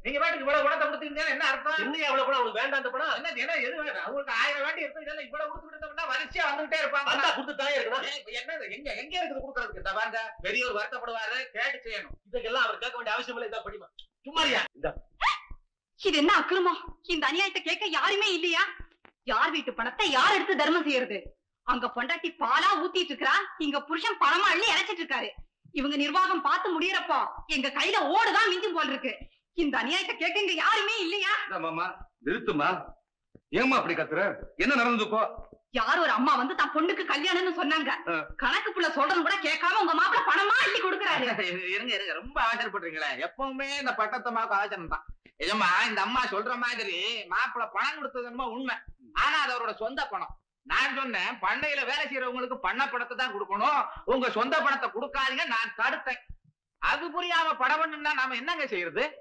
நீங்க பாட்டுக்கு இவ்வளவு பணத்தை கொடுத்தீங்கன்னா என்ன அர்த்தம் என்ன எவ்வளவு பணம் அவனுக்கு வேண்டாம் அந்த பணம் என்ன என்ன எது வேணும் அவங்களுக்கு ஆயிரம் வேண்டி இருக்கு இதெல்லாம் இவ்வளவு கொடுத்துட்டு இருந்தோம்னா வரிசையா வந்துகிட்டே வந்தா இருப்பாங்க கொடுத்துட்டாலே இருக்கணும் ஏய், என்னது எங்க எங்க இருக்குது கொடுக்கறதுக்கு இந்த பாருங்க பெரியவர் வருத்தப்படுவாரு கேட்டு செய்யணும் இதுக்கெல்லாம் அவர் கேட்க வேண்டிய அவசியம் இல்லை இந்த படிமா சும்மாரியா இந்த இது என்ன அக்கிரமம் இந்த அநியாயத்தை கேட்க யாருமே இல்லையா யார் வீட்டு பணத்தை யார் எடுத்து தர்மம் செய்யறது அங்க பொண்டாட்டி பாலா ஊத்திட்டு இருக்கா இங்க புருஷன் பணமா அள்ளி இறைச்சிட்டு இருக்காரு இவங்க நிர்வாகம் பார்த்து முடியறப்போ எங்க கையில ஓடுதான் மிஞ்சும் போல் இருக்கு இந்த அநியாயத்தை கேட்க இங்க யாருமே இல்லையா மாமா நிறுத்துமா ஏமா அப்படி கத்துற என்ன நடந்தது இப்போ யார் ஒரு அம்மா வந்து தன் பொண்ணுக்கு கல்யாணம்னு சொன்னாங்க ஆ. கணக்கு புள்ள சொல்றது கூட கேட்காம உங்க மாப்பிள்ள பணமா அள்ளி கொடுக்கறாரு இருங்க இருங்க ரொம்ப ஆச்சரியப்படுறீங்களே எப்பவுமே இந்த பட்டத்தம்மாவுக்கு ஆச்சரியம் தான் ஏம்மா இந்த அம்மா சொல்ற மாதிரி மாப்பிள்ள பணம் கொடுத்தது என்னமோ உண்மை ஆனா அது அவரோட சொந்த பணம் நான் சொன்னேன் பண்ணையில வேலை செய்யறவங்களுக்கு பண்ண பணத்தை தான் கொடுக்கணும் உங்க சொந்த பணத்தை கொடுக்காதீங்க நான் தடுத்தேன் அது புரியாம படம் பண்ணுன்னா நாம என்னங்க செய்யறது